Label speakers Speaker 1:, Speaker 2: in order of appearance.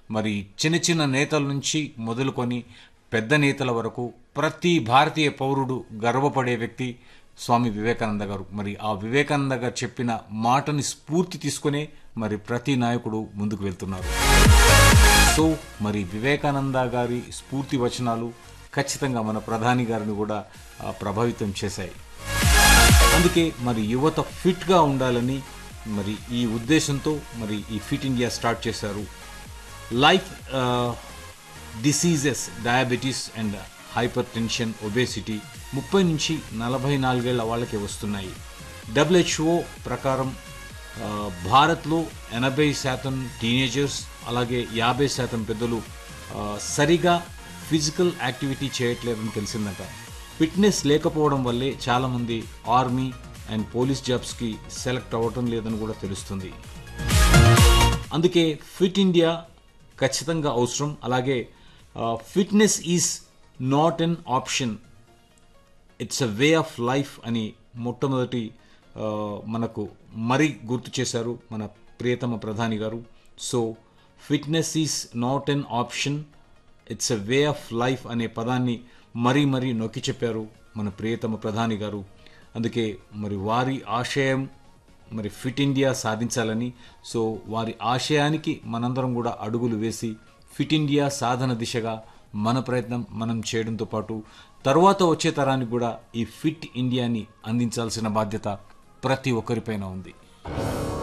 Speaker 1: మరి చిన్న చిన్న నేతల నుంచి మొదలుకొని పెద్ద నేతల వరకు ప్రతి భారతీయ పౌరుడు గర్వపడే వ్యక్తి స్వామి వివేకానంద గారు మరి ఆ వివేకానంద గారు చెప్పిన మాటని స్ఫూర్తి తీసుకునే మరి ప్రతి నాయకుడు ముందుకు వెళ్తున్నారు సో మరి వివేకానంద గారి స్ఫూర్తి వచనాలు ఖచ్చితంగా మన ప్రధాని గారిని కూడా ఆ, ప్రభావితం చేశాయి అందుకే మరి యువత ఫిట్గా ఉండాలని మరి ఈ ఉద్దేశంతో మరి ఈ ఫిట్ ఇండియా స్టార్ట్ చేశారు life diseases diabetes and hypertension obesity ముప్పై నుంచి నలభై నాలుగేళ్ల వాళ్ళకి వస్తున్నాయి డబ్ల్యూహెచ్ఓ ప్రకారం ఆ, భారత్లో ఎనభై శాతం టీనేజర్స్ అలాగే యాభై శాతం పెద్దలు ఆ, సరిగా ఫిజికల్ యాక్టివిటీ చేయట్లేదని తెలిసిందట ఫిట్నెస్ లేకపోవడం వల్లే చాలామంది ఆర్మీ అండ్ పోలీస్ జాబ్స్కి సెలెక్ట్ అవ్వటం లేదని కూడా తెలుస్తుంది అందుకే ఫిట్ ఇండియా ఖచ్చితంగా అవసరం అలాగే fitness is not an option it's a way of life అని మొట్టమొదటి ఆ, మనకు మరీ గుర్తు చేశారు మన ప్రియతమ ప్రధాని గారు so fitness is not an option it's a way of life అనే పదాన్ని మరీ మరీ నొక్కి చెప్పారు మన ప్రియతమ ప్రధాని గారు అందుకే మరి వారి ఆశయం మరి ఫిట్ ఇండియా సాధించాలని సో వారి ఆశయానికి మనందరం కూడా అడుగులు వేసి ఫిట్ ఇండియా సాధన దిశగా మన ప్రయత్నం మనం చేయడంతో పాటు తరువాత వచ్చే తరానికి కూడా ఈ ఫిట్ ఇండియాని అందించాల్సిన బాధ్యత ప్రతి ఒక్కరిపైన ఉంది